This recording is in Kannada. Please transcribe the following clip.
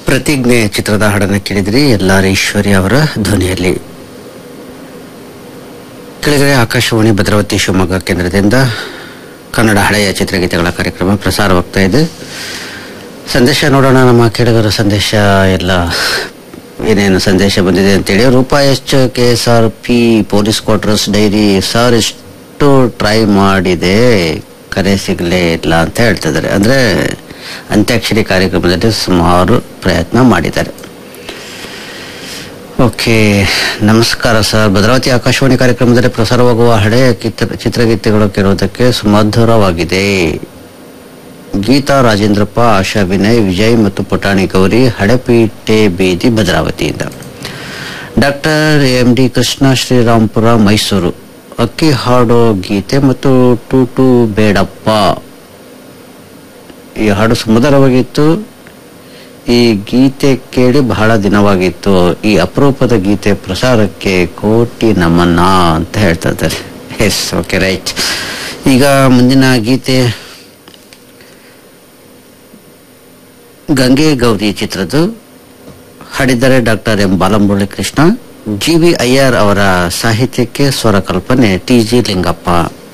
ಪ್ರತಿಜ್ಞೆ ಚಿತ್ರದ ಹಾಡನ್ನು ಕೇಳಿದ್ರಿ ಎಲ್ಲಾರೀಶ್ವರಿ ಅವರ ಧ್ವನಿಯಲ್ಲಿ ಕೆಳಗಡೆ ಆಕಾಶವಾಣಿ ಭದ್ರಾವತಿ ಶಿವಮೊಗ್ಗ ಕೇಂದ್ರದಿಂದ ಕನ್ನಡ ಹಳೆಯ ಚಿತ್ರಗೀತೆಗಳ ಕಾರ್ಯಕ್ರಮ ಪ್ರಸಾರವಾಗ್ತಾ ಇದೆ ಸಂದೇಶ ನೋಡೋಣ ನಮ್ಮ ಕೆಳಗರ ಸಂದೇಶ ಎಲ್ಲ ಏನೇನು ಸಂದೇಶ ಬಂದಿದೆ ಅಂತೇಳಿ Roopa H K S R P police quarters dairy sir ಎಷ್ಟು ಟ್ರೈ ಮಾಡಿದೆ ಕರೆ ಸಿಗಲೇ ಇಲ್ಲ ಅಂತ ಹೇಳ್ತಿದ್ದಾರೆ ಅಂದ್ರೆ ಅಂತ್ಯಾಕ್ಷರಿ ಕಾರ್ಯಕ್ರಮದಲ್ಲಿ ಸುಮಾರು ಪ್ರಯತ್ನ ಮಾಡಿದ್ದಾರೆ ಓಕೆ ನಮಸ್ಕಾರ ಸರ್ ಭದ್ರಾವತಿ ಆಕಾಶವಾಣಿ ಕಾರ್ಯಕ್ರಮದಲ್ಲಿ ಪ್ರಸಾರವಾಗುವ ಹಳೆಯ ಕಿತ್ರ ಚಿತ್ರಗೀತೆಗಳು ಕೇಳುವುದಕ್ಕೆ ಸುಮಧುರವಾಗಿದೆ ಗೀತಾ ರಾಜೇಂದ್ರಪ್ಪ ಆಶಾ ವಿನಯ್ ವಿಜಯ್ ಮತ್ತು ಪುಟಾಣಿ ಗೌರಿ ಹಳೆಪೀಟೆ ಬೀದಿ ಭದ್ರಾವತಿಯಿಂದ doctor M D Krishna Shrirampura Mysuru ಅಕ್ಕಿ ಹಾಡೋ ಗೀತೆ ಮತ್ತು ಟೂಟು ಬೇಡಪ್ಪ ಈ ಹಾಡು ಸುಮಧುರವಾಗಿತ್ತು ಈ ಗೀತೆ ಕೇಳಿ ಬಹಳ ದಿನವಾಗಿತ್ತು ಈ ಅಪರೂಪದ ಗೀತೆ ಪ್ರಸಾರಕ್ಕೆ ಕೋಟಿ ನಮನ ಅಂತ ಹೇಳ್ತಾ ಇದ್ದಾರೆ ಎಸ್ ಓಕೆ ರೈಟ್ ಈಗ ಮುಂದಿನ ಗೀತೆ ಗಂಗೆ ಗೌರಿ ಚಿತ್ರದ್ದು ಹಾಡಿದ್ದಾರೆ doctor M Balamurali Krishna G V Iyer ಅವರ ಸಾಹಿತ್ಯಕ್ಕೆ ಸ್ವರ ಕಲ್ಪನೆ ಟಿ ಜಿ ಲಿಂಗಪ್ಪ